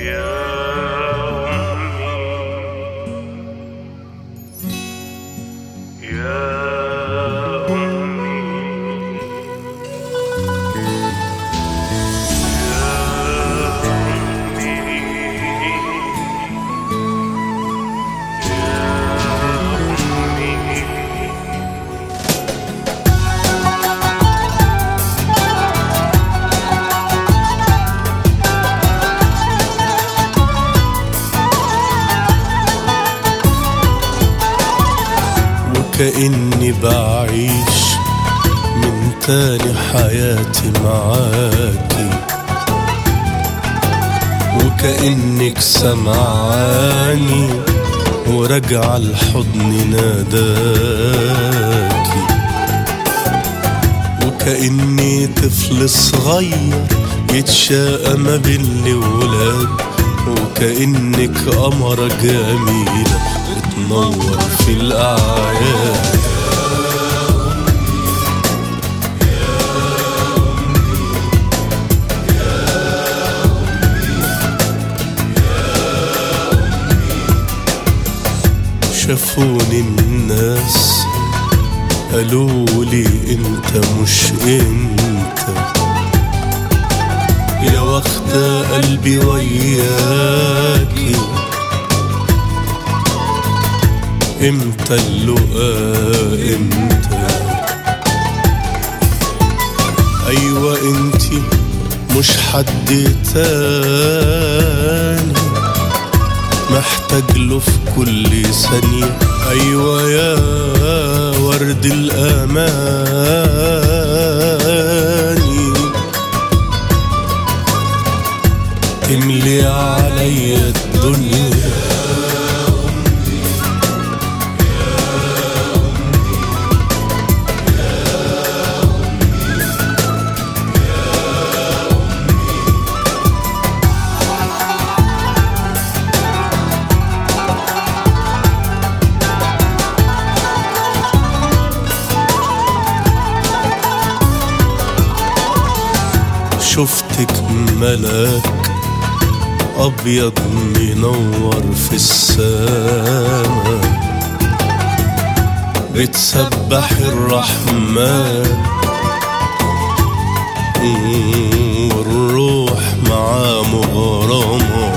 كأني بعيش من تاني حياتي معاكي وكأنك سمعاني وراجعة الحضن ناداكي وكأني طفل صغير يتشاقى ما بين الولاد وكأنك قمرة جميلة بتنور في الأعياد شافوني الناس قالوا لي انت مش انت يا وقت قلبي وياكي امتى اللقاء امتى ايوه انتي مش حد تاني محتاج له في كل ثانية أيوة يا ورد الأماني تملي عليا الدنيا شفتك ملاك أبيض منور في السما بتسبح الرحمن والروح معاه مغرمة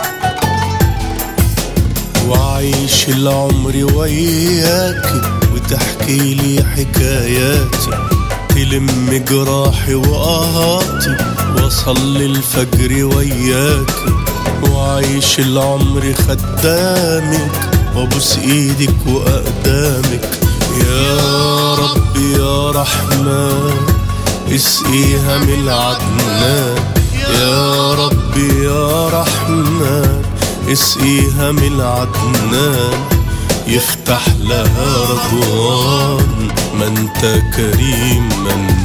وعيش العمر وياكي وتحكي لي حكاياتي تلم جراحي وقهاتي واصلي الفجر وياكي وعيش العمر خدامك وابوس ايدك واقدامك يا رب يا رحمن اسقيها من العدنان يا رب يا رحمن اسقيها من العدنان يفتح لها رضوان ما انت كريم من